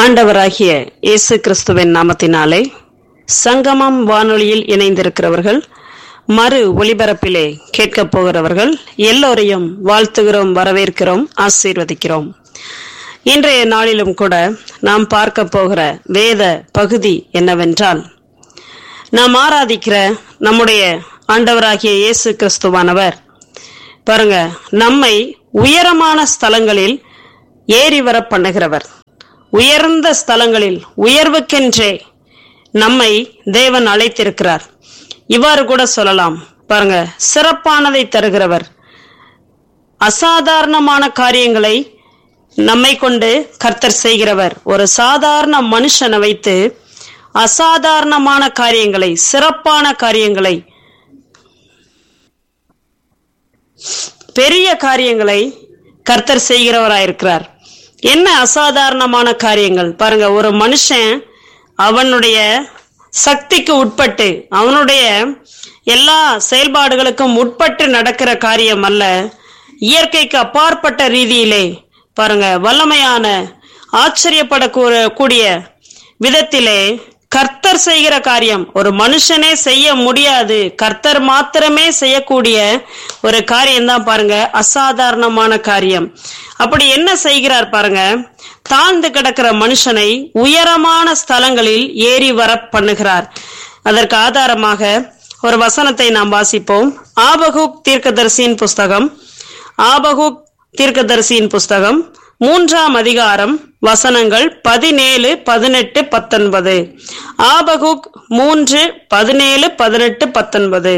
ஆண்டவராகிய இயேசு கிறிஸ்துவின் நாமத்தினாலே சங்கமம் வானொலியில் இணைந்திருக்கிறவர்கள் மறு ஒளிபரப்பிலே கேட்கப் போகிறவர்கள் எல்லோரையும் வாழ்த்துகிறோம் வரவேற்கிறோம் ஆசீர்வதிக்கிறோம் இன்றைய நாளிலும் கூட நாம் பார்க்க போகிற வேத பகுதி என்னவென்றால் நாம் ஆராதிக்கிற நம்முடைய ஆண்டவராகிய இயேசு கிறிஸ்துவானவர் பாருங்க நம்மை உயரமான ஸ்தலங்களில் ஏறி வர பண்ணுகிறவர் உயர்ந்த ஸ்தலங்களில் உயர்வுக்கென்றே நம்மை தேவன் அழைத்திருக்கிறார் இவ்வாறு கூட சொல்லலாம் பாருங்க சிறப்பானதை தருகிறவர் அசாதாரணமான காரியங்களை நம்மை கொண்டு கர்த்தர் செய்கிறவர் ஒரு சாதாரண மனுஷனை வைத்து அசாதாரணமான காரியங்களை சிறப்பான காரியங்களை பெரிய காரியங்களை கர்த்தர் செய்கிறவராயிருக்கிறார் என்ன அசாதாரணமான காரியங்கள் பாருங்க ஒரு மனுஷன் அவனுடைய சக்திக்கு உட்பட்டு அவனுடைய எல்லா செயல்பாடுகளுக்கும் உட்பட்டு நடக்கிற காரியம் அல்ல இயற்கைக்கு அப்பாற்பட்ட ரீதியிலே பாருங்க வல்லமையான ஆச்சரியப்படக்கூடிய விதத்திலே கர்த்தர் செய்கிற காரியம் ஒரு மனுஷனே செய்ய முடியாது கர்த்தர் மாத்திரமே செய்யக்கூடிய ஒரு காரியம் தான் பாருங்க அசாதாரணமான காரியம் அப்படி என்ன செய்கிறார் பாருங்க தாழ்ந்து கிடக்கிற மனுஷனை உயரமான ஸ்தலங்களில் ஏறி வர பண்ணுகிறார் அதற்கு ஆதாரமாக ஒரு வசனத்தை நாம் வாசிப்போம் ஆபகுக் தீர்க்கதரிசியின் புஸ்தகம் ஆபகுக் தீர்க்கதரிசியின் புஸ்தகம் மூன்றாம் அதிகாரம் வசனங்கள் பதினேழு பதினெட்டு பத்தொன்பது ஆபகுக் மூன்று பதினேழு பதினெட்டு பத்தொன்பது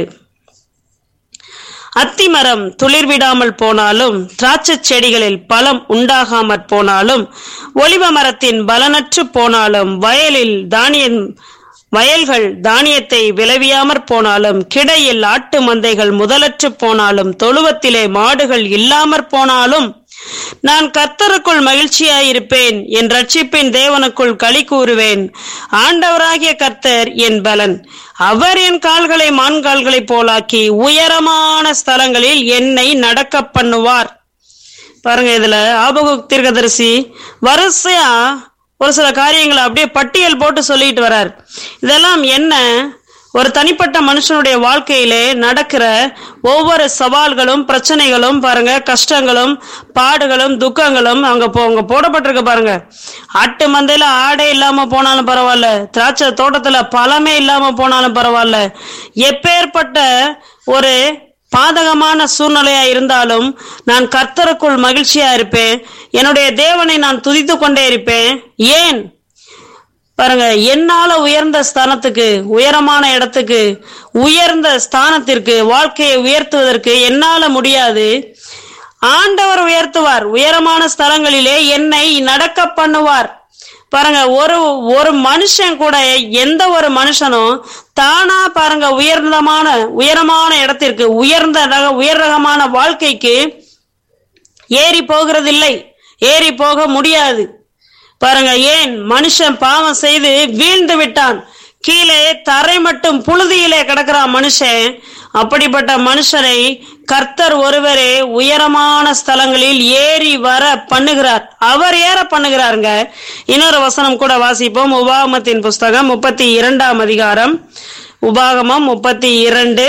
அத்திமரம் துளிர்விடாமல் போனாலும் திராட்சை செடிகளில் பழம் உண்டாகாமற் போனாலும் ஒலிவ மரத்தின் பலனற்று போனாலும் வயலில் தானியம் வயல்கள் தானியத்தை விளைவியாமற் போனாலும் கிடையில் ஆட்டு மந்தைகள் முதலற்று போனாலும் தொழுவத்திலே மாடுகள் இல்லாமற் போனாலும் நான் கர்த்தருக்குள் மகிழ்ச்சியாயிருப்பேன் என் ரட்சிப்பின் தேவனுக்குள் களி கூறுவேன் ஆண்டவராகிய கர்த்தர் என் பலன் அவர் என் கால்களை மான்கால்களைப் போலாக்கி உயரமான ஸ்தலங்களில் என்னை நடக்க பண்ணுவார் பாருங்க இதுல ஆபகுக் தீர்க்கதரிசி வரிசையா ஒரு சில காரியங்களை அப்படியே பட்டியல் போட்டு சொல்லிட்டு வர்றார் இதெல்லாம் என்ன ஒரு தனிப்பட்ட மனுஷனுடைய வாழ்க்கையிலே நடக்கிற ஒவ்வொரு சவால்களும் பிரச்சனைகளும் பாருங்க கஷ்டங்களும் பாடுகளும் துக்கங்களும் அங்க போ அங்க போடப்பட்டிருக்கு பாருங்க ஆட்டு மந்தையில ஆடே இல்லாம போனாலும் பரவாயில்ல திராட்சை தோட்டத்துல பழமே இல்லாம போனாலும் பரவாயில்ல எப்பேற்பட்ட ஒரு பாதகமான சூழ்நிலையா இருந்தாலும் நான் கர்த்தருக்குள் மகிழ்ச்சியா இருப்பேன் என்னுடைய தேவனை நான் துதித்து கொண்டே இருப்பேன் ஏன் பாருங்க என்னால உயர்ந்த ஸ்தானத்துக்கு உயரமான இடத்துக்கு உயர்ந்த ஸ்தானத்திற்கு வாழ்க்கையை உயர்த்துவதற்கு என்னால முடியாது ஆண்டவர் உயர்த்துவார் உயரமான ஸ்தலங்களிலே என்னை நடக்க பண்ணுவார் பாருங்க ஒரு ஒரு மனுஷன் கூட எந்த ஒரு மனுஷனும் தானா பாருங்க உயர்ந்தமான உயரமான இடத்திற்கு உயர்ந்த ரக உயர் ரகமான வாழ்க்கைக்கு ஏறி போகிறதில்லை ஏறி போக முடியாது பாருங்க ஏன் மனுஷன் பாவம் செய்து வீழ்ந்து விட்டான் கீழே தரை மட்டும் புழுதியிலே கிடக்கிறான் மனுஷன் அப்படிப்பட்ட மனுஷரை கர்த்தர் ஒருவரே உயரமான ஸ்தலங்களில் ஏறி வர பண்ணுகிறார் அவர் ஏற பண்ணுகிறாருங்க இன்னொரு வசனம் கூட வாசிப்போம் உபாகமத்தின் புஸ்தகம் முப்பத்தி இரண்டாம் அதிகாரம் உபாகமம் முப்பத்தி இரண்டு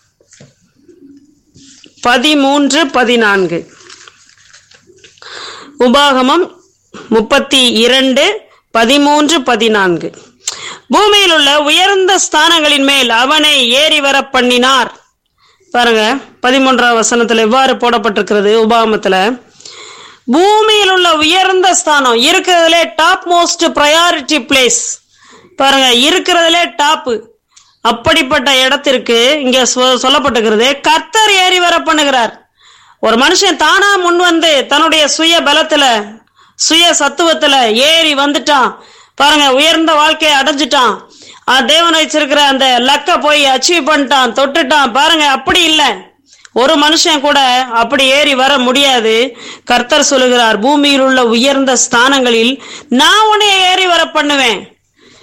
பதிமூன்று பதினான்கு உபாகமம் முப்பத்தி இரண்டு பதிமூன்று பதினான்கு பூமியில் உள்ள உயர்ந்த ஸ்தானங்களின் மேல் அவனை ஏறி வர பண்ணினார் பாருங்க பதிமூன்றாம் வசனத்துல எவ்வாறு போடப்பட்டிருக்கிறது உபாகமத்துல பூமியில் உள்ள உயர்ந்த ஸ்தானம் இருக்கிறதுலே டாப் மோஸ்ட் ப்ரையாரிட்டி பிளேஸ் பாருங்க இருக்கிறதுலே டாப்பு அப்படிப்பட்ட இடத்திற்கு இங்க சொல்லப்பட்டிருக்கிறது கர்த்தர் ஏறி வர பண்ணுகிறார் ஒரு மனுஷன் தானா முன் வந்து தன்னுடைய சுய பலத்துல சுய சத்துவத்துல ஏறி வந்துட்டான் பாருங்க உயர்ந்த வாழ்க்கையை அடைஞ்சிட்டான் தேவன் வச்சிருக்கிற அந்த லக்க போய் அச்சீவ் பண்ணிட்டான் தொட்டுட்டான் பாருங்க அப்படி இல்லை ஒரு மனுஷன் கூட அப்படி ஏறி வர முடியாது கர்த்தர் சொல்லுகிறார் பூமியில் உள்ள உயர்ந்த ஸ்தானங்களில் நான் உன்னை ஏறி வர பண்ணுவேன்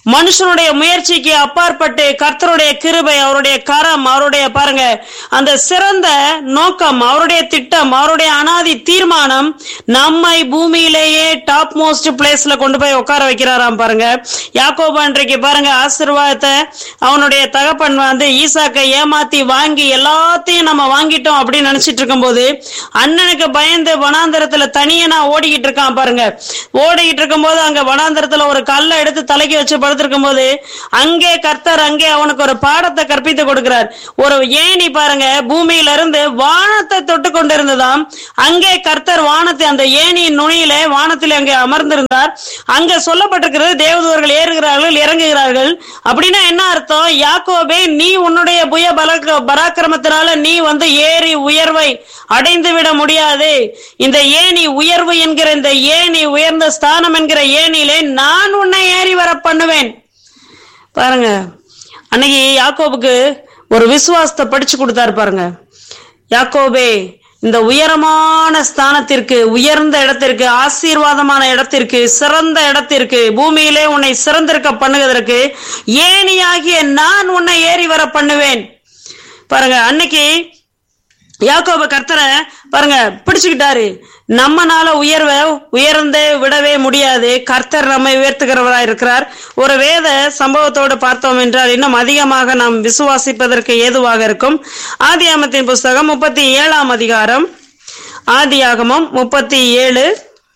மனுஷனுடைய முயற்சிக்கு அப்பாற்பட்டு கர்த்தருடைய கிருபை அவருடைய கரம் அவருடைய பாருங்க அந்த சிறந்த நோக்கம் அவருடைய திட்டம் அவருடைய அனாதி தீர்மானம் நம்மை பூமியிலேயே டாப் மோஸ்ட் பிளேஸ்ல கொண்டு போய் உட்கார வைக்கிறாராம் பாருங்க யாக்கோபு அன்றைக்கு பாருங்க ஆசீர்வாதத்தை அவனுடைய தகப்பன் வந்து ஈசாக்கை ஏமாத்தி வாங்கி எல்லாத்தையும் நம்ம வாங்கிட்டோம் அப்படின்னு நினைச்சிட்டு இருக்கும்போது அண்ணனுக்கு பயந்து வனாந்தரத்துல தனியா ஓடிக்கிட்டு இருக்கான் பாருங்க ஓடிக்கிட்டு இருக்கும்போது அங்க வனாந்தரத்துல ஒரு கல்லை எடுத்து தலைக்கு வச்சு படுத்திருக்கும் போது அங்கே கர்த்தர் அங்கே அவனுக்கு ஒரு பாடத்தை கற்பித்து கொடுக்கிறார் ஒரு ஏணி பாருங்க பூமியில இருந்து வானத்தை தொட்டு கொண்டிருந்ததாம் அங்கே கர்த்தர் வானத்தை அந்த ஏணியின் நுனியிலே வானத்தில் அங்கே அமர்ந்திருந்தார் அங்க சொல்லப்பட்டிருக்கிறது தேவதூர்கள் ஏறுகிறார்கள் இறங்குகிறார்கள் அப்படின்னா என்ன அர்த்தம் யாக்கோபே நீ உன்னுடைய புய பலக்க பராக்கிரமத்தினால நீ வந்து ஏறி உயர்வை அடைந்து விட முடியாது இந்த ஏணி உயர்வு என்கிற இந்த ஏணி உயர்ந்த ஸ்தானம் என்கிற ஏணியிலே நான் உன்னை ஏறி வர பண்ணுவேன் பாருங்க அன்னைக்கு யாக்கோபுக்கு ஒரு விசுவாசத்தை படிச்சு கொடுத்தாரு பாருங்க யாக்கோபே இந்த உயரமான ஸ்தானத்திற்கு உயர்ந்த இடத்திற்கு ஆசீர்வாதமான இடத்திற்கு சிறந்த இடத்திற்கு பூமியிலே உன்னை சிறந்திருக்க பண்ணுவதற்கு ஏணியாகிய நான் உன்னை ஏறி வர பண்ணுவேன் பாருங்க அன்னைக்கு யாக்கோப கர்த்தரை பாருங்க பிடிச்சுக்கிட்டாரு நம்மனால உயர்வை உயர்ந்தே விடவே முடியாது கர்த்தர் நம்மை உயர்த்துகிறவரா இருக்கிறார் ஒரு வேத சம்பவத்தோடு பார்த்தோம் என்றால் இன்னும் அதிகமாக நாம் விசுவாசிப்பதற்கு ஏதுவாக இருக்கும் ஆதியாமத்தின் புஸ்தகம் முப்பத்தி ஏழாம் அதிகாரம் ஆதியாகமம் முப்பத்தி ஏழு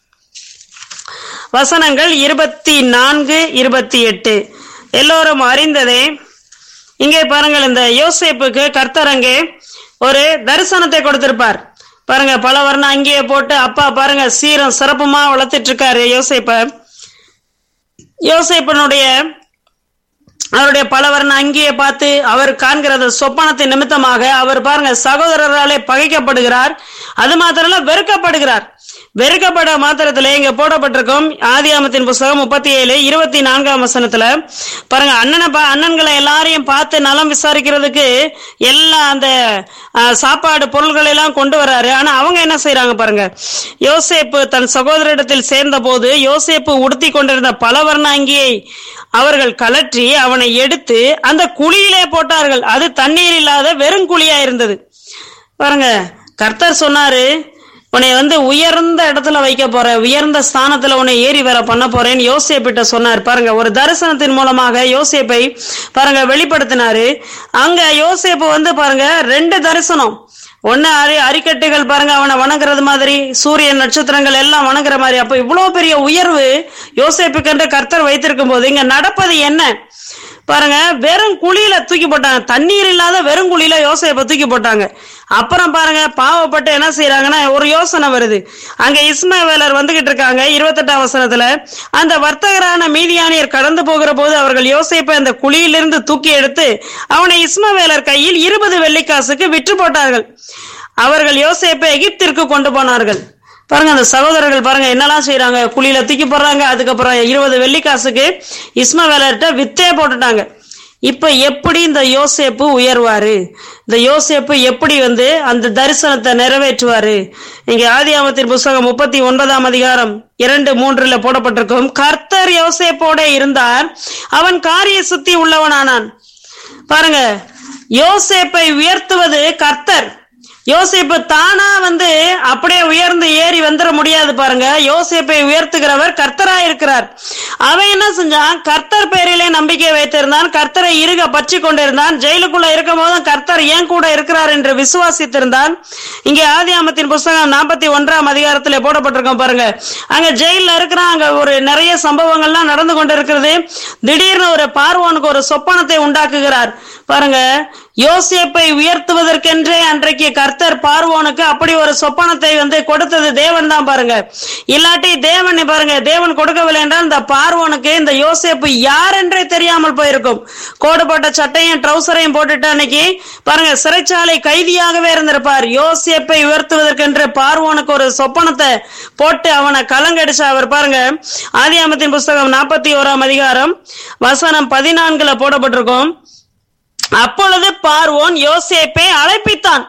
வசனங்கள் இருபத்தி நான்கு இருபத்தி எட்டு எல்லோரும் அறிந்ததே இங்கே பாருங்கள் இந்த யோசேப்புக்கு கர்த்தர் அங்கே ஒரு தரிசனத்தை கொடுத்திருப்பார் பாருங்க பல வர்ணம் அங்கேயே போட்டு அப்பா பாருங்க சீரம் சிறப்புமா வளர்த்துட்டு இருக்காரு யோசேப்ப யோசேப்பனுடைய அவருடைய பலவர்ண அங்கேயே பார்த்து அவர் காண்கிறது சொப்பனத்தின் நிமித்தமாக அவர் பாருங்க சகோதரராலே பகைக்கப்படுகிறார் அது மாத்திரல வெறுக்கப்படுகிறார் வெறுக்கப்பட மாத்திரத்துல இங்க போடப்பட்டிருக்கும் ஆதியாமத்தின் புஸ்தகம் முப்பத்தி ஏழு இருபத்தி நான்காம் வசனத்துல பாருங்க அண்ணனை பா அண்ணன்களை எல்லாரையும் பார்த்து நலம் விசாரிக்கிறதுக்கு எல்லா அந்த அஹ், சாப்பாடு பொருள்கள் எல்லாம் கொண்டு வராரு ஆனா அவங்க என்ன செய்யறாங்க பாருங்க யோசேப்பு தன் சகோதரிடத்தில் சேர்ந்த போது யோசேப்பு உடுத்தி கொண்டிருந்த பலவர்ண அங்கியை அவர்கள் கலற்றி அவனை எடுத்து அந்த குழியிலே போட்டார்கள் அது தண்ணீர் இல்லாத வெறும் குழியா இருந்தது பாருங்க கர்த்தர் சொன்னாரு உன்னை வந்து உயர்ந்த இடத்துல வைக்க போற உயர்ந்த ஸ்தானத்துல உன்னை ஏறி வர பண்ண போறேன்னு யோசேப்பிட்ட சொன்னார் பாருங்க ஒரு தரிசனத்தின் மூலமாக யோசேப்பை பாருங்க வெளிப்படுத்தினாரு அங்க யோசேப்பு வந்து பாருங்க ரெண்டு தரிசனம் ஒண்ணு அரி அரிக்கட்டுகள் பாருங்க அவனை வணங்குறது மாதிரி சூரியன் நட்சத்திரங்கள் எல்லாம் வணங்குற மாதிரி அப்ப இவ்வளவு பெரிய உயர்வு யோசேப்புக்கென்று கர்த்தர் வைத்திருக்கும் போது இங்க நடப்பது என்ன பாருங்க வெறும் குழியில தூக்கி போட்டாங்க தண்ணீர் இல்லாத வெறும் குழியில யோசேப்பை தூக்கி போட்டாங்க அப்புறம் பாருங்க பாவப்பட்டு என்ன செய்யறாங்கன்னா ஒரு யோசனை வருது அங்க இஸ்மவேலர் வந்துகிட்டு இருக்காங்க இருபத்தெட்டாம் வசனத்துல அந்த வர்த்தகரான மீதியானியர் கடந்து போகிற போது அவர்கள் யோசேப்பை அந்த குழியிலிருந்து தூக்கி எடுத்து அவனை இஸ்மவேலர் கையில் இருபது வெள்ளிக்காசுக்கு விற்று போட்டார்கள் அவர்கள் யோசேப்பை எகிப்திற்கு கொண்டு போனார்கள் பாருங்க அந்த சகோதரர்கள் பாருங்க என்னெல்லாம் செய்யறாங்க குழியில தூக்கி போடுறாங்க அதுக்கப்புறம் இருபது வெள்ளிக்காசுக்கு இஸ்மவேலர்கிட்ட வித்தே போட்டுட்டாங்க இப்ப எப்படி இந்த யோசேப்பு உயர்வாரு இந்த யோசேப்பு எப்படி வந்து அந்த தரிசனத்தை நிறைவேற்றுவாரு இங்க ஆதியாமத்தின் புஸ்தகம் முப்பத்தி ஒன்பதாம் அதிகாரம் இரண்டு மூன்றுல போடப்பட்டிருக்கும் கர்த்தர் யோசேப்போட இருந்தார் அவன் காரிய சுத்தி உள்ளவனானான் பாருங்க யோசேப்பை உயர்த்துவது கர்த்தர் யோசேப்பு தானா வந்து அப்படியே உயர்ந்து ஏறி வந்துட முடியாது பாருங்க யோசேப்பை உயர்த்துகிறவர் கர்த்தரா இருக்கிறார் அவன் என்ன செஞ்சான் கர்த்தர் பேரிலே நம்பிக்கை வைத்திருந்தான் கர்த்தரை இருக பற்றி கொண்டிருந்தான் ஜெயிலுக்குள்ள இருக்கும் போதும் கர்த்தர் ஏன் கூட இருக்கிறார் என்று விசுவாசித்திருந்தான் இங்கே ஆதியாமத்தின் புஸ்தகம் நாற்பத்தி ஒன்றாம் அதிகாரத்தில் போடப்பட்டிருக்கோம் பாருங்க அங்க ஜெயில இருக்கிறான் அங்க ஒரு நிறைய சம்பவங்கள்லாம் நடந்து கொண்டிருக்கிறது திடீர்னு ஒரு பார்வோனுக்கு ஒரு சொப்பனத்தை உண்டாக்குகிறார் பாருங்க யோசேப்பை உயர்த்துவதற்கென்றே அன்றைக்கு கர்த்தர் பார்வோனுக்கு அப்படி ஒரு சொப்பனத்தை வந்து கொடுத்தது தேவன் தான் பாருங்க இல்லாட்டி தேவன் பாருங்க தேவன் கொடுக்கவில்லை என்றால் இந்த பார்வோனுக்கு இந்த யோசேப்பு யார் என்றே தெரியாமல் போயிருக்கும் கோடுபட்ட சட்டையும் ட்ரௌசரையும் போட்டுட்டு அன்னைக்கு பாருங்க சிறைச்சாலை கைதியாகவே இருந்திருப்பார் யோசேப்பை உயர்த்துவதற்கென்று பார்வோனுக்கு ஒரு சொப்பனத்தை போட்டு அவனை கலங்கடிச்சு அவர் பாருங்க ஆதியாமத்தின் புஸ்தகம் நாற்பத்தி ஓராம் அதிகாரம் வசனம் பதினான்குல போடப்பட்டிருக்கும் அப்பொழுது பார்வோன் யோசேப்பை அழைப்பித்தான்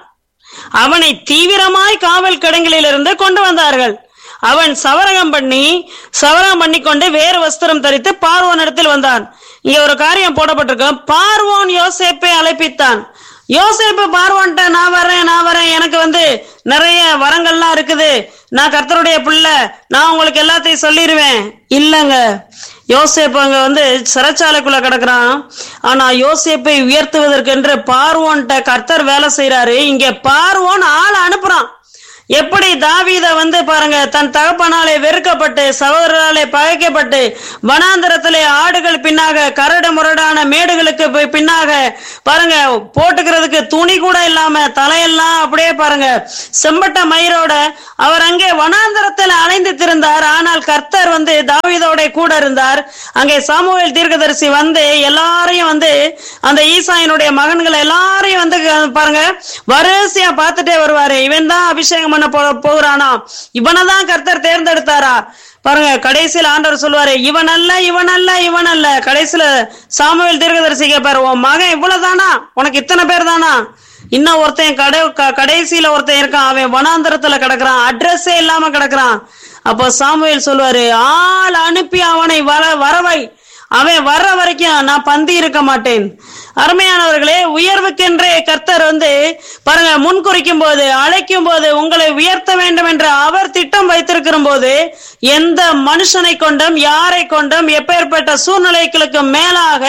அவனை தீவிரமாய் காவல் கிடங்கிலிருந்து கொண்டு வந்தார்கள் அவன் சவரகம் பண்ணி சவரகம் பண்ணி கொண்டு வேறு வஸ்திரம் தரித்து பார்வோனிடத்தில் வந்தான் இங்க ஒரு காரியம் போடப்பட்டிருக்கு பார்வோன் யோசேப்பை அழைப்பித்தான் யோசேப்பு பார்வோன்ட்ட நான் வரேன் நான் வரேன் எனக்கு வந்து நிறைய வரங்கள்லாம் இருக்குது நான் கர்த்தருடைய பிள்ளை நான் உங்களுக்கு எல்லாத்தையும் சொல்லிடுவேன் இல்லங்க யோசேப்பு அங்க வந்து சிறைச்சாலைக்குள்ள கிடக்குறான் ஆனா யோசேப்பை உயர்த்துவதற்கென்று பார்வோன்ட்ட கர்த்தர் வேலை செய்யறாரு இங்க பார்வோன் ஆள் அனுப்புறான் எப்படி தாவீத வந்து பாருங்க தன் தகப்பனாலே வெறுக்கப்பட்டு சகோதரராலே பகைக்கப்பட்டு வனாந்தரத்திலே ஆடுகள் பின்னாக கரடு முரடான மேடுகளுக்கு போய் பின்னாக பாருங்க போட்டுக்கிறதுக்கு துணி கூட இல்லாம தலையெல்லாம் அப்படியே பாருங்க செம்பட்ட மயிரோட அவர் அங்கே வனாந்தரத்தில் அலைந்து திரிந்தார் ஆனால் கர்த்தர் வந்து தாவீதோட கூட இருந்தார் அங்கே சாமுவேல் தீர்க்கதரிசி வந்து எல்லாரையும் வந்து அந்த ஈசாயினுடைய மகன்கள் எல்லாரையும் வந்து பாருங்க வரிசையா பார்த்துட்டே வருவாரு இவன் தான் அபிஷேகம் பண்ண போ போகிறானா இவனை தான் கர்த்தர் தேர்ந்தெடுத்தாரா பாருங்க கடைசியில் ஆண்டவர் சொல்லுவாரு இவன் அல்ல இவன் அல்ல இவன் அல்ல கடைசியில சாமுவேல் தீர்க்கதரிசி கேட்பாரு உன் மகன் இவ்வளவுதானா உனக்கு இத்தனை பேர் தானா இன்னும் ஒருத்தன் கடை க- கடைசியில ஒருத்தன் இருக்கான் அவன் வனாந்தரத்துல கிடக்குறான் அட்ரஸே இல்லாம கிடக்குறான் அப்போ சாமுவேல் சொல்லுவாரு ஆள் அனுப்பி அவனை வர வரவை அவன் வர்ற வரைக்கும் நான் பந்தி இருக்க மாட்டேன் அருமையானவர்களே உயர்வுக்கென்றே கர்த்தர் வந்து பாருங்க முன்குறிக்கும் போது அழைக்கும் போது உங்களை உயர்த்த வேண்டும் என்று அவர் திட்டம் வைத்திருக்கிற போது எந்த மனுஷனை கொண்டும் யாரை கொண்டும் எப்பேற்பட்ட சூழ்நிலைகளுக்கு மேலாக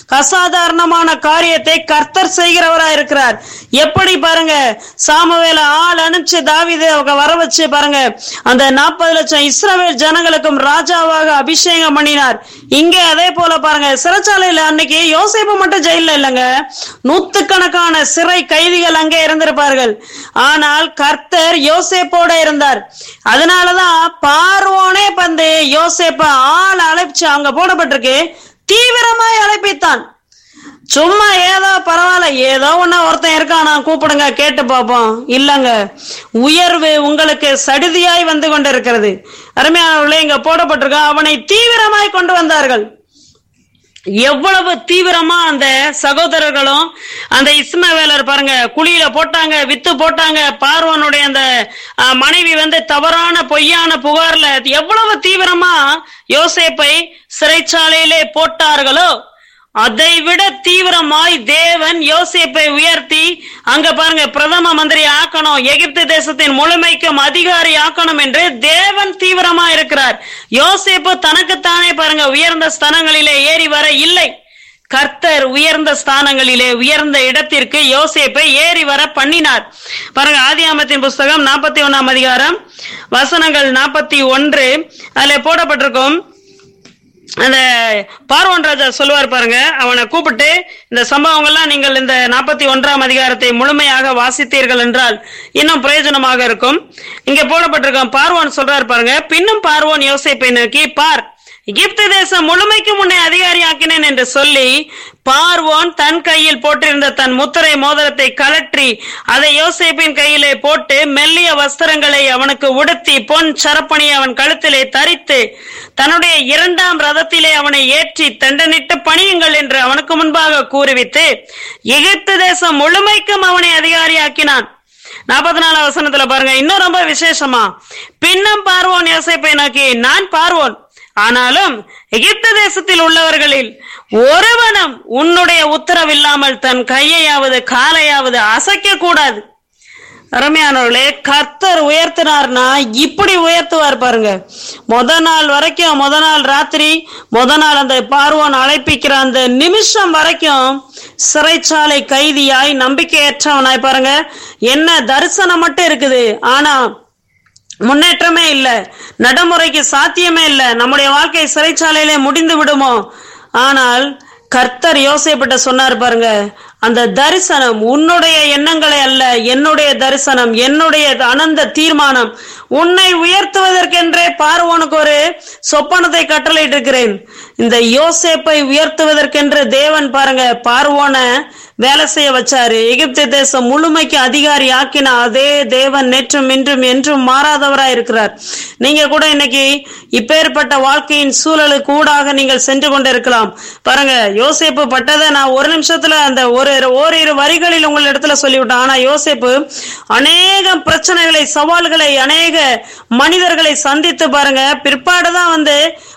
அசாதாரணமான காரியத்தை கர்த்தர் செய்கிறவரா இருக்கிறார் எப்படி பாருங்க சாமுவேல ஆள் அனுப்பிச்சு தாவீது அவங்க வர வச்சு பாருங்க அந்த நாற்பது லட்சம் இஸ்ரவேல் ஜனங்களுக்கும் ராஜாவாக அபிஷேகம் பண்ணினார் இங்கே அதே போல பாருங்க சிறைச்சாலையில அன்னைக்கு யோசேப்பு மட்டும் ஜெயில இல்லைங்க நூத்துக்கணக்கான சிறை கைதிகள் அங்கே இருந்திருப்பார்கள் ஆனால் கர்த்தர் யோசேப்போட இருந்தார் அதனாலதான் பார்வோனே வந்து யோசேப்ப ஆள் அழைச்சு அங்க போடப்பட்டிருக்கு தீவிரமாய் அழைப்பித்தான் சும்மா ஏதோ பரவாயில்ல ஏதோ ஒண்ணு ஒருத்தன் இருக்கானா கூப்பிடுங்க கேட்டு பார்ப்போம் இல்லங்க உயர்வு உங்களுக்கு சடுதியாய் வந்து கொண்டிருக்கிறது அருமையானவர்களே இங்க போடப்பட்டிருக்க அவனை தீவிரமாய் கொண்டு வந்தார்கள் எவ்வளவு தீவிரமா அந்த சகோதரர்களும் அந்த இஸ்மவேலர் பாருங்க குழியில போட்டாங்க வித்து போட்டாங்க பார்வனுடைய அந்த அஹ், மனைவி வந்து தவறான பொய்யான புகார்ல எவ்வளவு தீவிரமா யோசேப்பை சிறைச்சாலையிலே போட்டார்களோ அதை விட தீவிரமாய் தேவன் யோசேப்பை உயர்த்தி அங்க பாருங்க பிரதம மந்திரி ஆக்கணும் எகிப்து தேசத்தின் முழுமைக்கும் அதிகாரி ஆக்கணும் என்று தேவன் தீவிரமா இருக்கிறார் யோசேப்பு தனக்குத்தானே பாருங்க உயர்ந்த ஸ்தலங்களிலே ஏறி வர இல்லை கர்த்தர் உயர்ந்த ஸ்தானங்களிலே உயர்ந்த இடத்திற்கு யோசேப்பை ஏறி வர பண்ணினார் பாருங்க ஆதியாமத்தின் புஸ்தகம் நாற்பத்தி ஒண்ணாம் அதிகாரம் வசனங்கள் நாற்பத்தி ஒன்று அதுல போடப்பட்டிருக்கும் அந்த பார்வன் ராஜா சொல்லுவார் பாருங்க அவனை கூப்பிட்டு இந்த சம்பவங்கள்லாம் நீங்கள் இந்த நாற்பத்தி ஒன்றாம் அதிகாரத்தை முழுமையாக வாசித்தீர்கள் என்றால் இன்னும் பிரயோஜனமாக இருக்கும் இங்க போடப்பட்டிருக்கும் பார்வோன் சொல்றாரு பாருங்க பின்னும் பார்வோன் யோசேப்பை நோக்கி பார் எகிப்து தேசம் முழுமைக்கு முன்னே அதிகாரியாக்கினேன் என்று சொல்லி பார்வோன் தன் கையில் போட்டிருந்த தன் முத்திரை மோதிரத்தை கலற்றி அதை யோசேப்பின் கையிலே போட்டு மெல்லிய வஸ்திரங்களை அவனுக்கு உடுத்தி பொன் சரப்பணியை அவன் கழுத்திலே தரித்து தன்னுடைய இரண்டாம் ரதத்திலே அவனை ஏற்றி தண்டனிட்டு பணியுங்கள் என்று அவனுக்கு முன்பாக கூறுவித்து எகிப்து தேசம் முழுமைக்கும் அவனை அதிகாரியாக்கினான் நாற்பத்தி நாலாம் வசனத்துல பாருங்க இன்னும் ரொம்ப விசேஷமா பின்னம் பார்வோன் யோசேப்பை நோக்கி நான் பார்வோன் ஆனாலும் எகிப்து தேசத்தில் உள்ளவர்களில் ஒருவனும் உன்னுடைய உத்தரவில்லாமல் தன் கையையாவது காலையாவது அசைக்க கூடாது அருமையானவர்களே கர்த்தர் உயர்த்தினார்னா இப்படி உயர்த்துவார் பாருங்க முத நாள் வரைக்கும் முத நாள் ராத்திரி முத நாள் அந்த பார்வோன் அழைப்பிக்கிற அந்த நிமிஷம் வரைக்கும் சிறைச்சாலை கைதியாய் நம்பிக்கையற்றவனாய் பாருங்க என்ன தரிசனம் மட்டும் இருக்குது ஆனா முன்னேற்றமே இல்ல நடைமுறைக்கு சாத்தியமே இல்ல நம்முடைய வாழ்க்கை சிறைச்சாலையிலே முடிந்து விடுமோ ஆனால் கர்த்தர் யோசிப்பட்ட சொன்னார் பாருங்க அந்த தரிசனம் உன்னுடைய எண்ணங்களை அல்ல என்னுடைய தரிசனம் என்னுடைய அனந்த தீர்மானம் உன்னை உயர்த்துவதற்கென்றே பார்வோனுக்கு ஒரு சொப்பனத்தை கட்டளையிட்டு இருக்கிறேன் இந்த யோசேப்பை உயர்த்துவதற்கென்று தேவன் பாருங்க பார்வோனை வேலை செய்ய வச்சாரு எகிப்து தேசம் முழுமைக்கு அதிகாரி ஆக்கின அதே தேவன் நேற்றும் இன்றும் என்றும் மாறாதவரா இருக்கிறார் நீங்க கூட இன்னைக்கு இப்பேற்பட்ட வாழ்க்கையின் சூழலுக்கு ஊடாக நீங்கள் சென்று கொண்டிருக்கலாம் பாருங்க யோசேப்பு பட்டதை நான் ஒரு நிமிஷத்துல அந்த ஒரு ஓரிரு வரிகளில் உங்கள் இடத்துல சொல்லிவிட்டேன் ஆனா யோசேப்பு அநேக பிரச்சனைகளை சவால்களை அநேக மனிதர்களை சந்தித்து பாருங்க பிற்பாடுதான் வந்து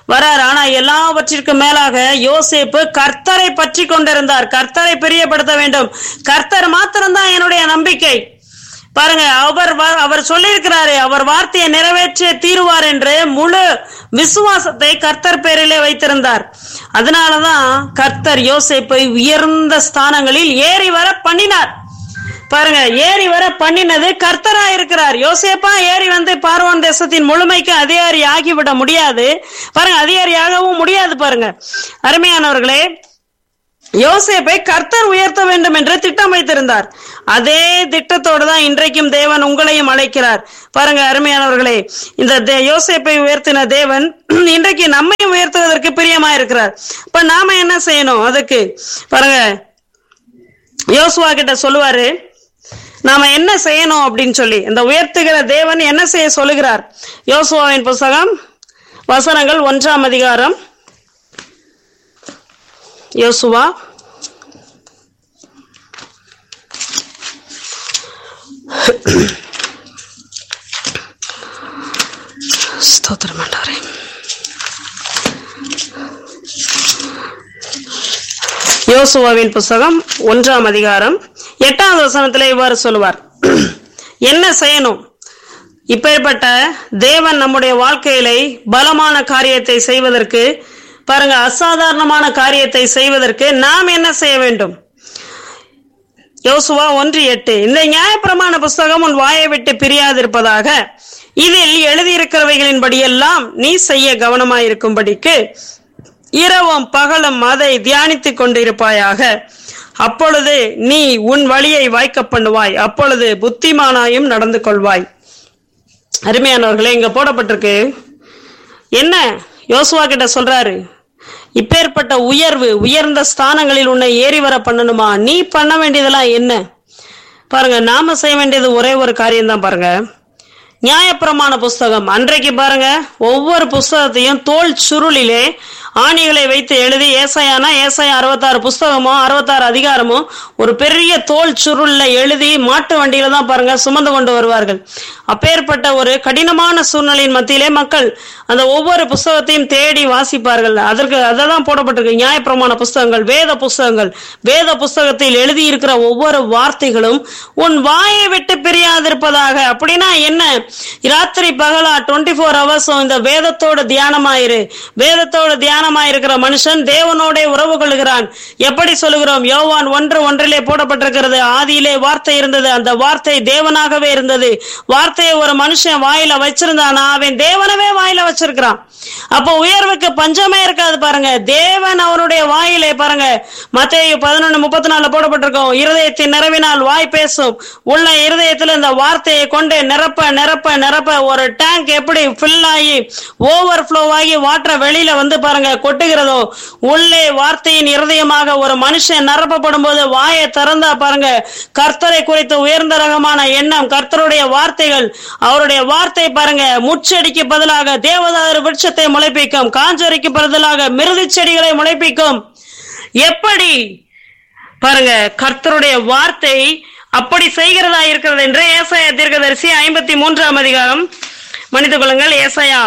வரார் ஆனா எல்லாவற்றிற்கும் மேலாக யோசேப்பு கர்த்தரை பற்றி கொண்டிருந்தார் கர்த்தரை பிரியப்படுத்த வேண்டும் கர்த்தர் மாத்திரம்தான் என்னுடைய நம்பிக்கை பாருங்க அவர் வா- அவர் சொல்லியிருக்கிறாரு அவர் வார்த்தையை நிறைவேற்றிய தீருவார் என்று முழு விசுவாசத்தை கர்த்தர் பேரிலே வைத்திருந்தார் அதனாலதான் கர்த்தர் யோசேப்பை உயர்ந்த ஸ்தானங்களில் ஏறி வர பண்ணினார் பாருங்க ஏறி வர பண்ணினது கர்த்தரா இருக்கிறார் யோசேப்பா ஏறி வந்து பார்வோன் தேசத்தின் முழுமைக்கு அதிகாரி ஆகிவிட முடியாது பாருங்க அதிகாரியாகவும் முடியாது பாருங்க அருமையானவர்களே யோசேப்பை கர்த்தர் உயர்த்த வேண்டும் என்று திட்டம் வைத்திருந்தார் அதே திட்டத்தோடு தான் இன்றைக்கும் தேவன் உங்களையும் அழைக்கிறார் பாருங்க அருமையானவர்களே இந்த தே- யோசேப்பை உயர்த்தின தேவன் இன்றைக்கு நம்மையும் உயர்த்துவதற்கு பிரியமா இருக்கிறார் இப்ப நாம என்ன செய்யணும் அதுக்கு பாருங்க யோசுவா கிட்ட சொல்லுவாரு நாம என்ன செய்யணும் அப்படின்னு சொல்லி இந்த உயர்த்துகிற தேவன் என்ன செய்ய சொல்லுகிறார் யோசுவாவின் புஸ்தகம் வசனங்கள் ஒன்றாம் அதிகாரம் யோசுவா ஸ்தோத்திரம் ஆண்டவரே. யோசுவாவின் புஸ்தகம் ஒன்றாம் அதிகாரம் எட்டாவது வசனத்துல இவ்வாறு சொல்லுவார் என்ன செய்யணும் இப்பேற்பட்ட தேவன் நம்முடைய வாழ்க்கையிலே பலமான காரியத்தை செய்வதற்கு பாருங்க அசாதாரணமான காரியத்தை செய்வதற்கு நாம் என்ன செய்ய வேண்டும் யோசுவா ஒன்று எட்டு இந்த நியாயப்பிரமாண புஸ்தகம் உன் வாயை விட்டு பிரியாதிருப்பதாக இதில் எழுதியிருக்கிறவைகளின்படியெல்லாம் நீ செய்ய கவனமாயிருக்கும்படிக்கு இரவும் பகலும் அதை தியானித்துக் கொண்டிருப்பாயாக அப்பொழுது நீ உன் வழியை வாய்க்க பண்ணுவாய் அப்பொழுது புத்திமானாயும் நடந்து கொள்வாய் அருமையானவர்களே இங்க போடப்பட்டிருக்கு என்ன யோசுவா கிட்ட சொல்றாரு இப்பேற்பட்ட உயர்வு உயர்ந்த ஸ்தானங்களில் உன்னை ஏறி வர பண்ணணுமா நீ பண்ண வேண்டியதெல்லாம் என்ன பாருங்க நாம செய்ய வேண்டியது ஒரே ஒரு காரியம் தான் பாருங்க நியாயப்பிரமாண புஸ்தகம் அன்றைக்கு பாருங்க ஒவ்வொரு புஸ்தகத்தையும் தோல் சுருளிலே ஆணிகளை வைத்து எழுதி ஏசாயானா ஏசாயா அறுபத்தாறு புஸ்தகமோ அறுபத்தாறு அதிகாரமோ ஒரு பெரிய தோல் சுருள்ல எழுதி மாட்டு வண்டியில தான் பாருங்க சுமந்து கொண்டு வருவார்கள் அப்பேற்பட்ட ஒரு கடினமான சூழ்நிலையின் மத்தியிலே மக்கள் அந்த ஒவ்வொரு புஸ்தகத்தையும் தேடி வாசிப்பார்கள் அதற்கு அததான் போடப்பட்டிருக்கு நியாயப்பிரமாண புஸ்தகங்கள் வேத புஸ்தகங்கள் வேத புஸ்தகத்தில் எழுதி இருக்கிற ஒவ்வொரு வார்த்தைகளும் உன் வாயை விட்டு பிரியாதிருப்பதாக அப்படின்னா என்ன ராத்திரி பகலா டுவெண்ட்டி ஃபோர் ஹவர்ஸும் இந்த வேதத்தோட தியானமாயிரு வேதத்தோட தியானமாயிருக்கிற மனுஷன் தேவனோட உறவு கொள்கிறான் எப்படி சொல்லுகிறோம் யோவான் ஒன்று ஒன்றிலே போடப்பட்டிருக்கிறது ஆதியிலே வார்த்தை இருந்தது அந்த வார்த்தை தேவனாகவே இருந்தது வார்த்தையை ஒரு மனுஷன் வாயில வச்சிருந்தானா அவன் தேவனவே வாயில வச்சிருக்கிறான் அப்போ உயர்வுக்கு பஞ்சமே இருக்காது பாருங்க தேவன் அவருடைய வாயிலே பாருங்க மத்தேயு பதினொன்னு முப்பத்தி நாலுல போடப்பட்டிருக்கோம் இருதயத்தின் நிறவினால் வாய் பேசும் உள்ள இருதயத்துல இந்த வார்த்தையை கொண்டு நிரப்ப நிரப்ப நிரப்ப ஒரு டேங்க் எப்படி ஃபில் ஆகி ஓவர் ஃப்ளோ ஆகி வாட்டரை வெளியில வந்து பாருங்க கொட்டுகிறதோ உள்ளே வார்த்தையின் இருதயமாக ஒரு மனுஷன் நிரப்பப்படும் போது வாயை திறந்தா பாருங்க கர்த்தரை குறித்த உயர்ந்த ரகமான எண்ணம் கர்த்தருடைய வார்த்தைகள் அவருடைய வார்த்தை பாருங்க முச்செடிக்கு பதிலாக தேவதாரு விருட்சத்தை முளைப்பிக்கும் காஞ்சோரிக்கு பதிலாக மிருதி செடிகளை முளைப்பிக்கும் எப்படி பாருங்க கர்த்தருடைய வார்த்தை அப்படி செய்கிறதா இருக்கிறது என்று ஏசாயா தீர்க்கதரிசி ஐம்பத்தி மூன்றாம் அதிகாரம் மன்னித்துக் கொள்ளுங்கள் ஏசாயா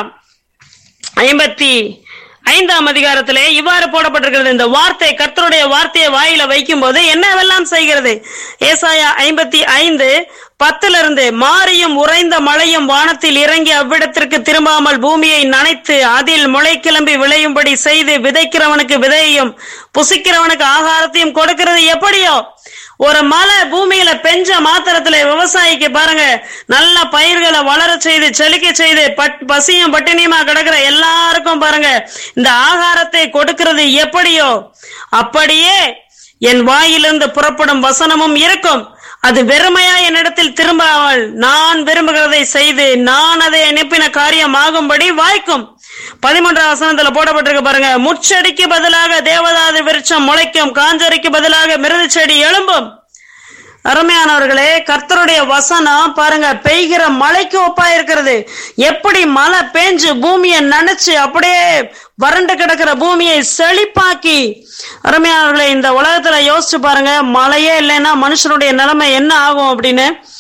ஐம்பத்தி ஐந்தாம் அதிகாரத்திலே இவ்வாறு போடப்பட்டிருக்கிறது இந்த வார்த்தை கர்த்தருடைய வார்த்தையை வாயில வைக்கும் போது என்னவெல்லாம் செய்கிறது ஏசாயா ஐம்பத்தி ஐந்து பத்துல இருந்து மாரியும் உறைந்த மழையும் வானத்தில் இறங்கி அவ்விடத்திற்கு திரும்பாமல் பூமியை நனைத்து அதில் முளை கிளம்பி விளையும்படி செய்து விதைக்கிறவனுக்கு விதையையும் புசிக்கிறவனுக்கு ஆகாரத்தையும் கொடுக்கிறது எப்படியோ ஒரு மழை பூமியில பெஞ்ச மாத்திரத்துல விவசாயிக்கு பாருங்க நல்ல பயிர்களை வளர செய்து செழிக்க செய்து பட் பசியும் பட்டினியுமா கிடக்குற எல்லாருக்கும் பாருங்க இந்த ஆகாரத்தை கொடுக்கிறது எப்படியோ அப்படியே என் வாயிலிருந்து புறப்படும் வசனமும் இருக்கும் அது வெறுமையா என்னிடத்தில் திரும்பாமல் நான் விரும்புகிறதை செய்து நான் அதை அனுப்பின காரியம் ஆகும்படி வாய்க்கும் பதிமூன்றாம் வசனத்துல போடப்பட்டிருக்கு பாருங்க முச்செடிக்கு பதிலாக தேவதாது விருட்சம் முளைக்கும் காஞ்சரிக்கு பதிலாக மிருது செடி எழும்பும் அருமையானவர்களே கர்த்தருடைய வசனம் பாருங்க பெய்கிற மழைக்கு ஒப்பா இருக்கிறது எப்படி மழை பேஞ்சு பூமியை நனைச்சு அப்படியே வறண்டு கிடக்கிற பூமியை செழிப்பாக்கி அருமையானவர்களே இந்த உலகத்துல யோசிச்சு பாருங்க மழையே இல்லைன்னா மனுஷனுடைய நிலைமை என்ன ஆகும் அப்படின்னு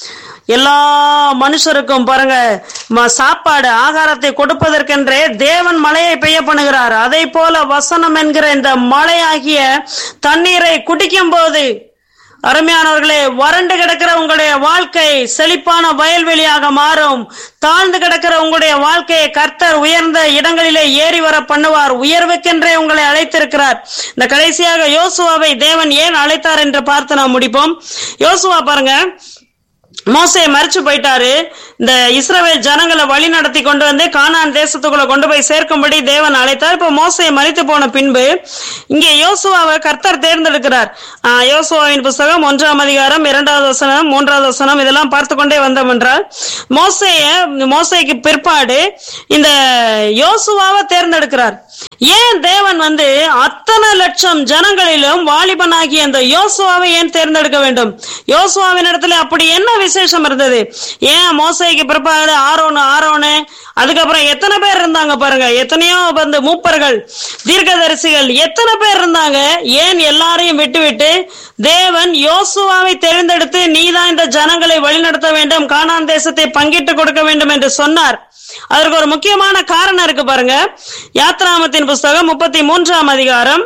எல்லா மனுஷருக்கும் பாருங்க ம- சாப்பாடு ஆகாரத்தை கொடுப்பதற்கென்றே தேவன் மழையை பெய்ய பண்ணுகிறார் அதை போல வசனம் என்கிற இந்த மழையாகிய தண்ணீரை குடிக்கும் போது அருமையானவர்களே வறண்டு கிடக்கிற உங்களுடைய வாழ்க்கை செழிப்பான வயல்வெளியாக மாறும் தாழ்ந்து கிடக்கிற உங்களுடைய வாழ்க்கையை கர்த்தர் உயர்ந்த இடங்களிலே ஏறி வர பண்ணுவார் உயர்வுக்கென்றே உங்களை அழைத்திருக்கிறார் இந்த கடைசியாக யோசுவாவை தேவன் ஏன் அழைத்தார் என்று பார்த்து நாம் முடிப்போம் யோசுவா பாருங்க மோசையை மறிச்சு போயிட்டாரு இந்த இஸ்ரவேல் ஜனங்களை வழி நடத்தி கொண்டு வந்து கானான் தேசத்துக்குள்ள கொண்டு போய் சேர்க்கும்படி தேவன் அழைத்தார் இப்ப மோசையை மறித்து போன பின்பு இங்கே யோசுவாவை கர்த்தர் தேர்ந்தெடுக்கிறார் ஆஹ் யோசுவாவின் புஸ்தகம் ஒன்றாம் அதிகாரம் இரண்டாவது வசனம் மூன்றாவது வசனம் இதெல்லாம் பார்த்து கொண்டே வந்தோம் என்றால் மோசைய மோசைக்கு பிற்பாடு இந்த யோசுவாவை தேர்ந்தெடுக்கிறார் ஏன் தேவன் வந்து அத்தனை லட்சம் ஜனங்களிலும் வாலிபனாகிய அந்த யோசுவாவை ஏன் தேர்ந்தெடுக்க வேண்டும் யோசுவாவின் இடத்துல அப்படி என்ன விசேஷம் இருந்தது ஏன் மோசைக்கு பிற்பாடு ஆரோனு ஆரோனு அதுக்கப்புறம் எத்தனை பேர் இருந்தாங்க பாருங்க எத்தனையோ வந்து மூப்பர்கள் தீர்க்கதரிசிகள் எத்தனை பேர் இருந்தாங்க ஏன் எல்லாரையும் விட்டு விட்டு தேவன் யோசுவாவை தேர்ந்தெடுத்து நீதான் இந்த ஜனங்களை வழிநடத்த வேண்டும் கானான் தேசத்தை பங்கிட்டு கொடுக்க வேண்டும் என்று சொன்னார் அதற்கு ஒரு முக்கியமான காரணம் இருக்கு பாருங்க யாத்ராமத்தின் புஸ்தகம் முப்பத்தி மூன்றாம் அதிகாரம்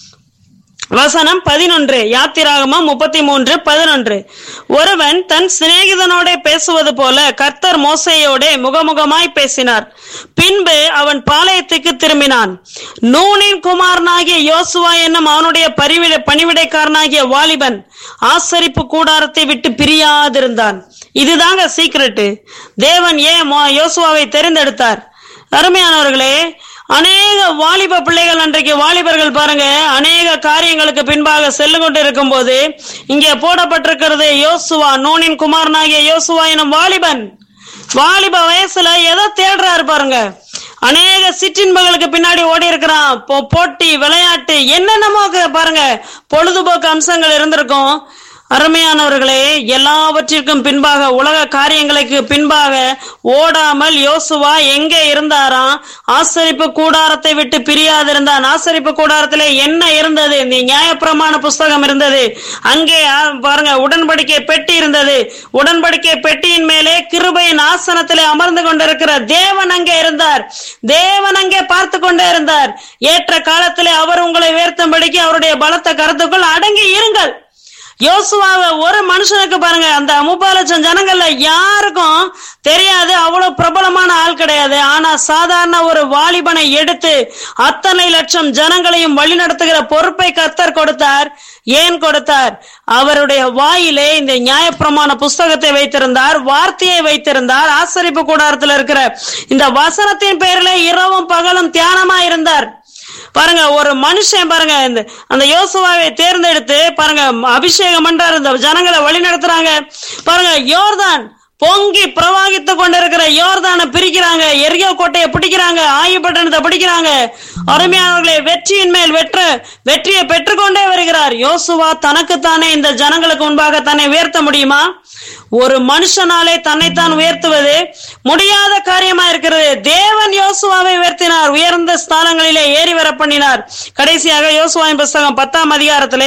வசனம் பதினொன்று யாத்திராகமம் முப்பத்தி மூன்று பதினொன்று ஒருவன் தன் சிநேகிதனோட பேசுவது போல கர்த்தர் மோசையோட முகமுகமாய் பேசினார் பின்பு அவன் பாளையத்துக்கு திரும்பினான் நூனின் குமாரனாகிய யோசுவா என்னும் அவனுடைய பரிவிட பணிவிடைக்காரனாகிய வாலிபன் ஆசரிப்பு கூடாரத்தை விட்டு பிரியாதிருந்தான் இதுதாங்க சீக்ரெட்டு தேவன் ஏன் மோ- யோசுவாவை தெரிந்தெடுத்தார் அருமையானவர்களே அநேக வாலிப பிள்ளைகள் அன்றைக்கு வாலிபர்கள் பாருங்க அநேக காரியங்களுக்கு பின்பாக செல்லு கொண்டு இருக்கும் போது இங்கே போடப்பட்டிருக்கிறது யோசுவா நூனின் குமாரனாகிய யோசுவா எனும் வாலிபன் வாலிப வயசுல எதை தேடுறாரு பாருங்க அநேக சிற்றின்பங்களுக்கு பின்னாடி ஓடி இருக்கிறான் போ- போட்டி விளையாட்டு என்னென்னமோ க- பாருங்க பொழுதுபோக்கு அம்சங்கள் இருந்திருக்கும் அருமையானவர்களே எல்லாவற்றிற்கும் பின்பாக உலக காரியங்களுக்கு பின்பாக ஓடாமல் யோசுவா எங்கே இருந்தாராம் ஆசரிப்பு கூடாரத்தை விட்டு பிரியாதிருந்தான் ஆசரிப்பு கூடாரத்திலே என்ன இருந்தது இந்த நியாயப்பிரமாண புஸ்தகம் இருந்தது அங்கே ஆ, பாருங்க உடன்படிக்கை பெட்டி இருந்தது உடன்படிக்கை பெட்டியின் மேலே கிருபையின் ஆசனத்திலே அமர்ந்து கொண்டிருக்கிற தேவன் அங்கே இருந்தார் தேவன் அங்கே பார்த்து கொண்டே இருந்தார் ஏற்ற காலத்திலே அவர் உங்களை உயர்த்தும்படிக்கு அவருடைய பலத்த கருத்துக்குள் அடங்கி இருங்கள் யோசுவாவை ஒரு மனுஷனுக்கு பாருங்க அந்த முப்பது லட்சம் ஜனங்கள்ல யாருக்கும் தெரியாது அவ்வளவு பிரபலமான ஆள் கிடையாது ஆனா சாதாரண ஒரு வாலிபனை எடுத்து அத்தனை லட்சம் ஜனங்களையும் வழிநடத்துகிற பொறுப்பை கர்த்தர் கொடுத்தார் ஏன் கொடுத்தார் அவருடைய வாயிலே இந்த நியாயப்பிரமாண புஸ்தகத்தை வைத்திருந்தார் வார்த்தையை வைத்திருந்தார் ஆசரிப்பு கூடாரத்தில் இருக்கிற இந்த வசனத்தின் பேரிலே இரவும் பகலும் தியானமா இருந்தார் பாருங்க ஒரு மனுஷன் பாருங்க இந்த அந்த யோசுவாவை தேர்ந்தெடுத்து பாருங்க அபிஷேகம் பண்றாரு இந்த ஜனங்களை வழி நடத்துறாங்க பாருங்க யோர்தான் பொங்கி பிரவாகித்து கொண்டிருக்கிற யோர்தானை பிரிக்கிறாங்க எரியோ கோட்டையை பிடிக்கிறாங்க ஆயுப்பட்டணத்தை பிடிக்கிறாங்க அருமையானவர்களை வெற்றியின் மேல் வெற்ற வெற்றியை பெற்றுக்கொண்டே வருகிறார் யோசுவா தனக்குத்தானே இந்த ஜனங்களுக்கு முன்பாக தன்னை உயர்த்த முடியுமா ஒரு மனுஷனாலே தன்னைத்தான் உயர்த்துவது முடியாத காரியமா இருக்கிறது தேவன் யோசுவாவை உயர்த்தினார் உயர்ந்த ஸ்தானங்களிலே ஏறி வர பண்ணினார் கடைசியாக யோசுவாவின் புஸ்தகம் பத்தாம் அதிகாரத்திலே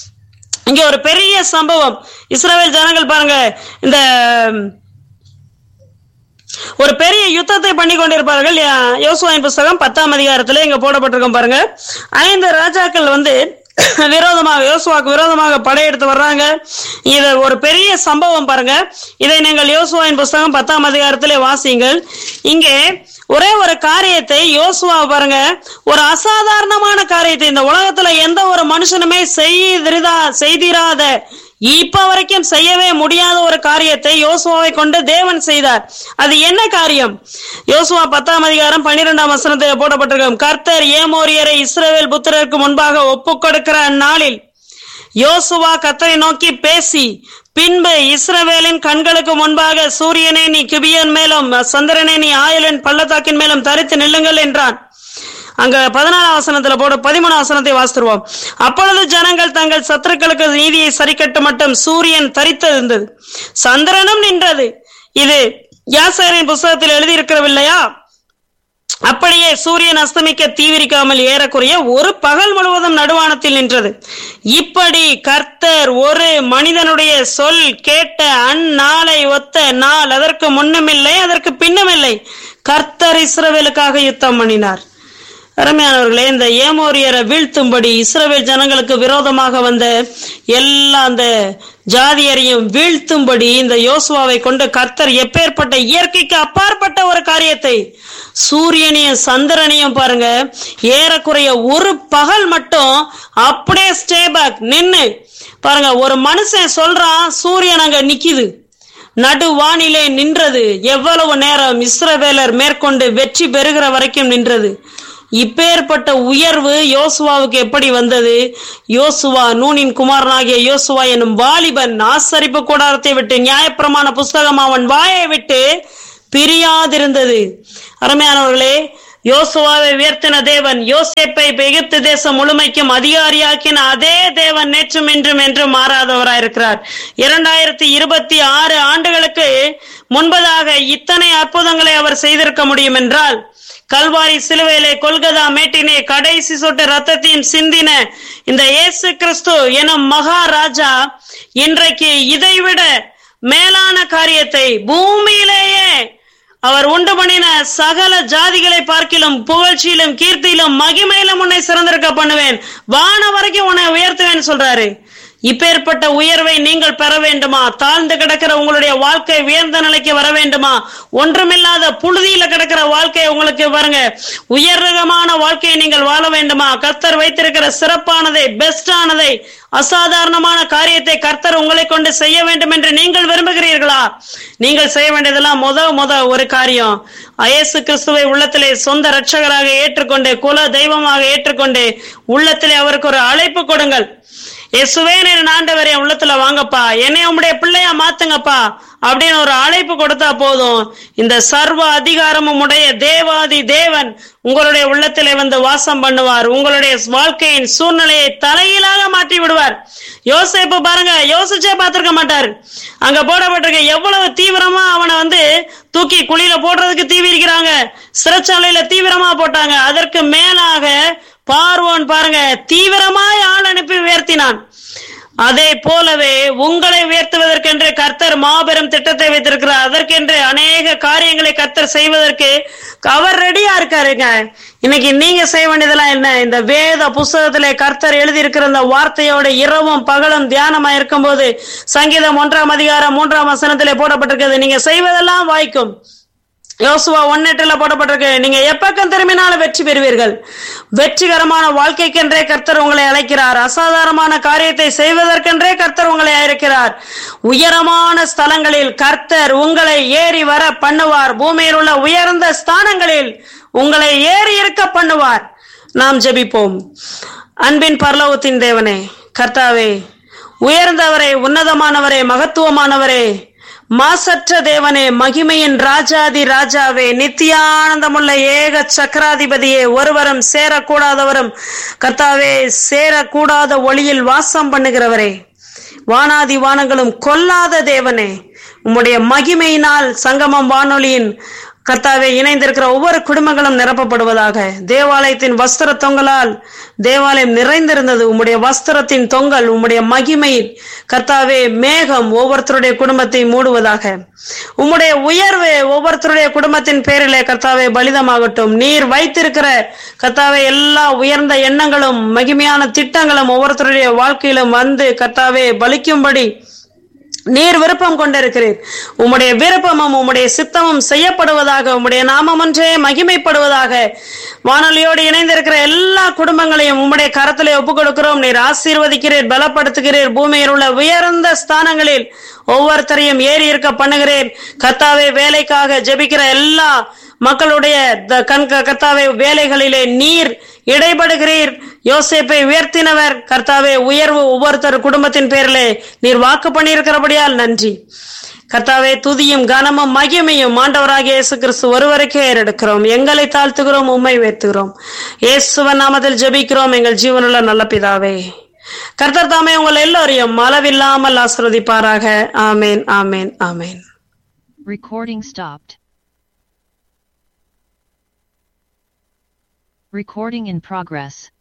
இங்க ஒரு பெரிய சம்பவம் இஸ்ரவேல் ஜனங்கள் பாருங்க இந்த ஒரு பெரிய யுத்தத்தை பண்ணி கொண்டிருப்பார்கள் யா- யோசுவாவின் புஸ்தகம் பத்தாம் அதிகாரத்துல இங்க போடப்பட்டிருக்கும் பாருங்க ஐந்து ராஜாக்கள் வந்து விரோதமாக யோசுவாக்கு விரோதமாக படையெடுத்து வர்றாங்க இது ஒரு பெரிய சம்பவம் பாருங்க இதை நீங்கள் யோசுவாவின் புஸ்தகம் பத்தாம் அதிகாரத்திலே வாசியுங்கள் இங்கே ஒரே ஒரு காரியத்தை யோசுவா பாருங்க ஒரு அசாதாரணமான காரியத்தை இந்த உலகத்துல எந்த ஒரு மனுஷனுமே செய்திருதா செய்திராத இப்ப வரைக்கும் செய்யவே முடியாத ஒரு காரியத்தை யோசுவாவை கொண்டு தேவன் செய்தார் அது என்ன காரியம் யோசுவா பத்தாம் அதிகாரம் பன்னிரெண்டாம் வசனத்தில் போடப்பட்டிருக்கும் கர்த்தர் ஏமோரியரை இஸ்ரவேல் புத்திரருக்கு முன்பாக ஒப்புக் கொடுக்கிற அந்நாளில் யோசுவா கர்த்தரை நோக்கி பேசி பின்பு இஸ்ரவேலின் கண்களுக்கு முன்பாக சூரியனை நீ கிபியன் மேலும் சந்திரனை நீ ஆயலின் பள்ளத்தாக்கின் மேலும் தரித்து நில்லுங்கள் என்றான் அங்க பதினாலாம் வசனத்துல போட பதிமூணாம் வசனத்தை வாசித்துருவோம் அப்பொழுது ஜனங்கள் தங்கள் சத்துருக்களுக்கு நீதியை சரிக்கட்டு மட்டும் சூரியன் தரித்திருந்தது சந்திரனும் நின்றது இது யாசகரின் புஸ்தகத்தில் எழுதியிருக்கிறவில்லையா அப்படியே சூரியன் அஸ்தமிக்க தீவிரிக்காமல் ஏறக்குறைய ஒரு பகல் முழுவதும் நடுவானத்தில் நின்றது இப்படி கர்த்தர் ஒரு மனிதனுடைய சொல் கேட்ட அந்நாளை ஒத்த நாள் அதற்கு முன்னுமில்லை அதற்கு பின்னுமில்லை கர்த்தர் இஸ்ரவேலுக்காக யுத்தம் பண்ணினார் அருமையானவர்களே இந்த ஏமோரியரை வீழ்த்தும்படி இஸ்ரவேல் ஜனங்களுக்கு விரோதமாக வந்த எல்லா அந்த ஜாதியரையும் வீழ்த்தும்படி இந்த யோசுவாவை கொண்டு கர்த்தர் எப்பேற்பட்ட இயற்கைக்கு அப்பாற்பட்ட ஒரு காரியத்தை சூரியனையும் சந்திரனையும் பாருங்க ஏறக்குறைய ஒரு பகல் மட்டும் அப்படியே ஸ்டே பேக் நின்னு பாருங்க ஒரு மனுஷன் சொல்றான் சூரியன் அங்க நிக்குது நடு வானிலே நின்றது எவ்வளவு நேரம் இஸ்ரவேலர் மேற்கொண்டு வெற்றி பெறுகிற வரைக்கும் நின்றது இப்பேற்பட்ட உயர்வு யோசுவாவுக்கு எப்படி வந்தது யோசுவா நூனின் குமாரனாகிய யோசுவா எனும் வாலிபன் ஆசரிப்பு கூடாரத்தை விட்டு நியாயப்பிரமாண புஸ்தகம் அவன் வாயை விட்டு பிரியாதிருந்தது அருமையானவர்களே யோசுவாவை உயர்த்தின தேவன் யோசேப்பை எகிப்து தேசம் முழுமைக்கும் அதிகாரியாக்கின அதே தேவன் நேற்றும் இன்றும் என்றும் மாறாதவராயிருக்கிறார் இரண்டாயிரத்தி இருபத்தி ஆறு ஆண்டுகளுக்கு முன்பதாக இத்தனை அற்புதங்களை அவர் செய்திருக்க முடியும் என்றால் கல்வாரி சிலுவையிலே கொல்கதா மேட்டினே கடைசி சொட்டு ரத்தத்தையும் சிந்தின இந்த இயேசு கிறிஸ்து எனும் மகாராஜா இன்றைக்கு இதைவிட மேலான காரியத்தை பூமியிலேயே அவர் உண்டு பண்ணின சகல ஜாதிகளை பார்க்கிலும் புகழ்ச்சியிலும் கீர்த்தியிலும் மகிமையிலும் உன்னை சிறந்திருக்க பண்ணுவேன் வான வரைக்கும் உன்னை உயர்த்துவேன் சொல்றாரு இப்பேற்பட்ட உயர்வை நீங்கள் பெற வேண்டுமா தாழ்ந்து கிடக்கிற உங்களுடைய வாழ்க்கை உயர்ந்த நிலைக்கு வர வேண்டுமா ஒன்றுமில்லாத புழுதியில கிடக்கிற வாழ்க்கை உங்களுக்கு பாருங்க உயர்ரகமான வாழ்க்கையை நீங்கள் வாழ வேண்டுமா கர்த்தர் வைத்திருக்கிற சிறப்பானதை பெஸ்டானதை அசாதாரணமான காரியத்தை கர்த்தர் உங்களை கொண்டு செய்ய வேண்டும் என்று நீங்கள் விரும்புகிறீர்களா நீங்கள் செய்ய வேண்டியதெல்லாம் முத முத ஒரு காரியம் இயேசு கிறிஸ்துவை உள்ளத்திலே சொந்த ரட்சகராக ஏற்றுக்கொண்டு குல தெய்வமாக ஏற்றுக்கொண்டு உள்ளத்திலே அவருக்கு ஒரு அழைப்பு கொடுங்கள் இயேசுவே என் ஆண்டவர் என் உள்ளத்துல வாங்கப்பா என்னை உங்களுடைய பிள்ளையா மாத்துங்கப்பா அப்படின்னு ஒரு அழைப்பு கொடுத்தா போதும் இந்த சர்வ அதிகாரமும் உடைய தேவாதி தேவன் உங்களுடைய உள்ளத்திலே வந்து வாசம் பண்ணுவார் உங்களுடைய வாழ்க்கையின் சூழ்நிலையை தலையிலாக மாற்றி விடுவார் யோசிப்பு பாருங்க யோசிச்சே பார்த்திருக்க மாட்டார் அங்க போடப்பட்டிருக்க எவ்வளவு தீவிரமா அவனை வந்து தூக்கி குழியில போடுறதுக்கு தீவிரிக்கிறாங்க சிறைச்சாலையில தீவிரமா போட்டாங்க அதற்கு மேலாக பார்வோன் பாருங்க தீவிரமாய் ஆள் அனுப்பி உயர்த்தினான் அதே போலவே உங்களை உயர்த்துவதற்கென்று கர்த்தர் மாபெரும் திட்டத்தை வைத்திருக்கிறார் அதற்கென்று அநேக காரியங்களை கர்த்தர் செய்வதற்கு அவர் ரெடியா இருக்காருங்க இன்னைக்கு நீங்க செய்ய வேண்டியதெல்லாம் என்ன இந்த வேத புஸ்தகத்திலே கர்த்தர் எழுதியிருக்கிற இந்த வார்த்தையோட இரவும் பகலும் தியானமா இருக்கும்போது சங்கீதம் ஒன்றாம் அதிகாரம் மூன்றாம் வசனத்திலே போடப்பட்டிருக்கிறது நீங்க செய்வதெல்லாம் வாய்க்கும் யோசுவா ஒன்னெட்டுல போடப்பட்டிருக்கு நீங்க எப்பக்கம் திரும்பினாலும் வெற்றி பெறுவீர்கள் வெற்றிகரமான வாழ்க்கைக்கென்றே கர்த்தர் உங்களை அழைக்கிறார் அசாதாரணமான காரியத்தை செய்வதற்கென்றே கர்த்தர் உங்களை அழைக்கிறார் உயரமான ஸ்தலங்களில் கர்த்தர் உங்களை ஏறி வர பண்ணுவார் பூமியில் உள்ள உயர்ந்த ஸ்தானங்களில் உங்களை ஏறி இருக்க பண்ணுவார் நாம் ஜெபிப்போம் அன்பின் பரலோகத்தின் தேவனே கர்த்தாவே உயர்ந்தவரே உன்னதமானவரே மகத்துவமானவரே மாசற்ற தேவனே மகிமையின் ராஜாதி ராஜாவே நித்தியானந்தமுள்ள ஏக சக்கராதிபதியே ஒருவரும் சேரக்கூடாதவரும் கர்த்தாவே சேரக்கூடாத ஒளியில் வாசம் பண்ணுகிறவரே வானாதி வானங்களும் கொல்லாத தேவனே உம்முடைய மகிமையினால் சங்கமம் வானொலியின் கர்த்தாவே இணைந்திருக்கிற ஒவ்வொரு குடும்பங்களும் நிரப்பப்படுவதாக தேவாலயத்தின் வஸ்திர தொங்கலால் தேவாலயம் நிறைந்திருந்தது உம்முடைய வஸ்திரத்தின் தொங்கல் உம்முடைய மகிமை கர்த்தாவே மேகம் ஒவ்வொருத்தருடைய குடும்பத்தை மூடுவதாக உம்முடைய உயர்வு ஒவ்வொருத்தருடைய குடும்பத்தின் பேரிலே கர்த்தாவே பலிதமாகட்டும் நீர் வைத்திருக்கிற கர்த்தாவே எல்லா உயர்ந்த எண்ணங்களும் மகிமையான திட்டங்களும் ஒவ்வொருத்தருடைய வாழ்க்கையிலும் வந்து கர்த்தாவே பலிக்கும்படி நீர் விருப்பம் கொண்டிருக்கிறீர் உம்முடைய விருப்பமும் உம்முடைய சித்தமும் செய்யப்படுவதாக உம்முடைய நாமம் ஒன்றே மகிமைப்படுவதாக வானொலியோடு இணைந்திருக்கிற எல்லா குடும்பங்களையும் உம்முடைய கரத்திலே ஒப்புக் கொடுக்கிறோம் நீர் ஆசீர்வதிக்கிறீர் பலப்படுத்துகிறீர் பூமியில் உள்ள உயர்ந்த ஸ்தானங்களில் ஒவ்வொருத்தரையும் ஏறி இருக்க பண்ணுகிறேன் கத்தாவே வேலைக்காக ஜெபிக்கிற எல்லா மக்களுடைய த- கண் கர்த்தாவே வேலைகளிலே நீர் இடைபடுகிறீர் யோசேப்பை உயர்த்தினவர் கர்த்தாவே உயர்வு ஒவ்வொருத்தர் குடும்பத்தின் பேரிலே நீர் வாக்கு பண்ணியிருக்கிறபடியால் நன்றி கர்த்தாவே துதியும் கனமும் மகிமையும் ஆண்டவராகிய இயேசு கிறிஸ்து ஒருவருக்கே ஏறெடுக்கிறோம் எங்களை தாழ்த்துகிறோம் உம்மை உயர்த்துகிறோம் இயேசுவன் நாமத்தில் ஜெபிக்கிறோம் எங்கள் ஜீவனுள்ள நல்ல பிதாவே கர்த்தர் தாமே உங்கள் எல்லோரையும் அளவில்லாமல் ஆசிர்வதிப்பாராக ஆமேன் ஆமேன் ஆமேன் Recording stopped. Recording in progress.